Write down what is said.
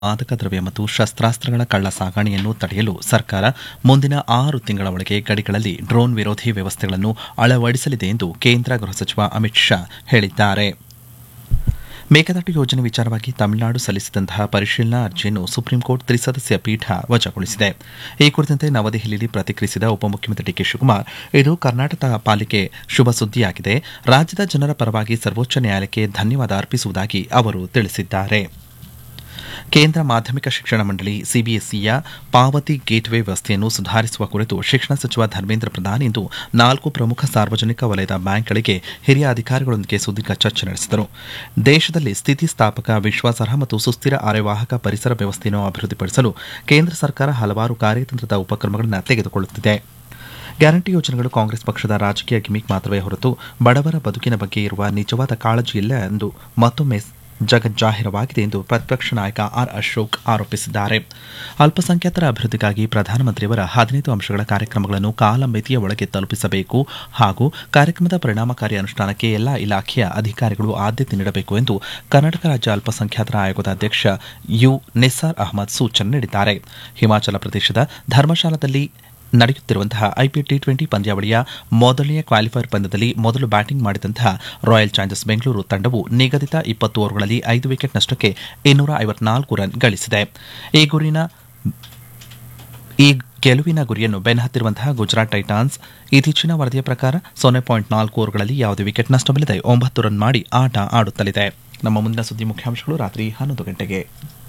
ಮಾದಕ ದ್ರವ್ಯ ಮತ್ತು ಶಸ್ತ್ರಾಸ್ತ್ರಗಳ ಕಳ್ಳ ಸಾಗಣೆಯನ್ನು ತಡೆಯಲು ಸರ್ಕಾರ ಮುಂದಿನ ಆರು ತಿಂಗಳ ಒಳಗೆ ಗಡಿಗಳಲ್ಲಿ ಡ್ರೋನ್ ವಿರೋಧಿ ವ್ಯವಸ್ಥೆಗಳನ್ನು ಅಳವಡಿಸಲಿದೆ ಎಂದು ಕೇಂದ್ರ ಗೃಹ ಸಚಿವ ಅಮಿತ್ ಶಾ ಹೇಳಿದ್ದಾರೆ ಮೇಕೆದಾಟು ಯೋಜನೆ ವಿಚಾರವಾಗಿ ತಮಿಳುನಾಡು ಸಲ್ಲಿಸಿದಂತಹ ಪರಿಶೀಲನಾ ಅರ್ಜಿಯನ್ನು ಸುಪ್ರೀಂಕೋರ್ಟ್ ತ್ರಿಸದಸ್ಯ ಪೀಠ ವಜಾಗೊಳಿಸಿದೆ ಈ ಕುರಿತಂತೆ ನವದೆಹಲಿಯಲ್ಲಿ ಪ್ರತಿಕ್ರಿಯಿಸಿದ ಉಪಮುಖ್ಯಮಂತ್ರಿ ಡಿಕೆ ಶಿವಕುಮಾರ್ ಇದು ಕರ್ನಾಟಕ ಪಾಲಿಕೆ ಶುಭ ಸುದ್ದಿಯಾಗಿದೆ ರಾಜ್ಯದ ಜನರ ಪರವಾಗಿ ಸರ್ವೋಚ್ಚ ನ್ಯಾಯಾಲಯಕ್ಕೆ ಧನ್ಯವಾದ ಅರ್ಪಿಸುವುದಾಗಿ ಅವರು ತಿಳಿಸಿದ್ದಾರೆ ಕೇಂದ್ರ ಮಾಧ್ಯಮಿಕ ಶಿಕ್ಷಣ ಮಂಡಳಿ ಸಿಬಿಎಸ್ಇಯ ಪಾವತಿ ಗೇಟ್ವೇ ವ್ಯವಸ್ಥೆಯನ್ನು ಸುಧಾರಿಸುವ ಕುರಿತು ಶಿಕ್ಷಣ ಸಚಿವ ಧರ್ಮೇಂದ್ರ ಪ್ರಧಾನ್ ಇಂದು ನಾಲ್ಕು ಪ್ರಮುಖ ಸಾರ್ವಜನಿಕ ವಲಯದ ಬ್ಯಾಂಕ್ಗಳಿಗೆ ಹಿರಿಯ ಅಧಿಕಾರಿಗಳೊಂದಿಗೆ ಸುದೀರ್ಘ ಚರ್ಚೆ ನಡೆಸಿದರು ದೇಶದಲ್ಲಿ ಸ್ಥಿತಿಸ್ಥಾಪಕ ವಿಶ್ವಾಸಾರ್ಹ ಮತ್ತು ಸುಸ್ಥಿರ ಅರೆವಾಹಕ ಪರಿಸರ ವ್ಯವಸ್ಥೆಯನ್ನು ಅಭಿವೃದ್ಧಿಪಡಿಸಲು ಕೇಂದ್ರ ಸರ್ಕಾರ ಹಲವಾರು ಕಾರ್ಯತಂತ್ರದ ಉಪಕ್ರಮಗಳನ್ನು ತೆಗೆದುಕೊಳ್ಳುತ್ತಿದೆ ಗ್ಯಾರಂಟಿ ಯೋಜನೆಗಳು ಕಾಂಗ್ರೆಸ್ ಪಕ್ಷದ ರಾಜಕೀಯ ಗಿಮಿಕ್ ಮಾತ್ರವೇ ಹೊರತು ಬಡವರ ಬದುಕಿನ ಬಗ್ಗೆ ಇರುವ ನಿಜವಾದ ಕಾಳಜಿ ಇಲ್ಲ ಎಂದು ಮತ್ತೊಮ್ಮೆ ಜಗಜ್ಜಾಹಿರವಾಗಿದೆ ಎಂದು ಪ್ರತಿಪಕ್ಷ ನಾಯಕ ಆರ್ ಅಶೋಕ್ ಆರೋಪಿಸಿದ್ದಾರೆ ಅಲ್ಪಸಂಖ್ಯಾತರ ಅಭಿವೃದ್ಧಿಗಾಗಿ ಪ್ರಧಾನಮಂತ್ರಿಯವರ ಹದಿನೈದು ಅಂಶಗಳ ಕಾರ್ಯಕ್ರಮಗಳನ್ನು ಕಾಲಮಿತಿಯ ಒಳಗೆ ತಲುಪಿಸಬೇಕು ಹಾಗೂ ಕಾರ್ಯಕ್ರಮದ ಪರಿಣಾಮಕಾರಿ ಅನುಷ್ಠಾನಕ್ಕೆ ಎಲ್ಲಾ ಇಲಾಖೆಯ ಅಧಿಕಾರಿಗಳು ಆದ್ಯತೆ ನೀಡಬೇಕು ಎಂದು ಕರ್ನಾಟಕ ರಾಜ್ಯ ಅಲ್ಪಸಂಖ್ಯಾತರ ಆಯೋಗದ ಅಧ್ಯಕ್ಷ ಯು ನಿಸಾರ್ ಅಹಮದ್ ಸೂಚನೆ ನೀಡಿದ್ದಾರೆ ಹಿಮಾಚಲ ಪ್ರದೇಶದ ಧರ್ಮಶಾಲಾದಲ್ಲಿ ನಡೆಯುತ್ತಿರುವಂತಹ ಐಪಿಎಲ್ ಟಿ ಟ್ವೆಂಟಿ ಪಂದ್ಯಾವಳಿಯ ಮೊದಲನೆಯ ಕ್ವಾಲಿಫೈರ್ ಪಂದ್ಯದಲ್ಲಿ ಮೊದಲು ಬ್ಯಾಟಿಂಗ್ ಮಾಡಿದಂತಹ ರಾಯಲ್ ಚಾಲೆಂಜರ್ಸ್ ಬೆಂಗಳೂರು ತಂಡವು ನಿಗದಿತ ಇಪ್ಪತ್ತು ಓವರ್ಗಳಲ್ಲಿ ಐದು ವಿಕೆಟ್ ನಷ್ಟಕ್ಕೆ ಇನ್ನೂರ ಐವತ್ನಾಲ್ಕು ರನ್ ಗಳಿಸಿದೆ ಈ ಗುರಿನ ಈ ಗೆಲುವಿನ ಗುರಿಯನ್ನು ಬೆನ್ನಹತ್ತಿರುವಂತಹ ಗುಜರಾತ್ ಟೈಟಾನ್ಸ್ ಇತ್ತೀಚಿನ ವರದಿಯ ಪ್ರಕಾರ ಸೊನ್ನೆ ಪಾಯಿಂಟ್ ನಾಲ್ಕು ಓವರ್ಗಳಲ್ಲಿ ಯಾವುದೇ ವಿಕೆಟ್ ನಷ್ಟವಿಲ್ಲದೆ ಒಂಬತ್ತು ರನ್ ಮಾಡಿ ಆಟ ಆಡುತ್ತಲಿದೆ ನಮ್ಮ ಮುಂದಿನ ಸುದ್ದಿ ಮುಖ್ಯಾಂಶಗಳು ರಾತ್ರಿ ಹನ್ನೊಂದು ಗಂಟೆಗೆ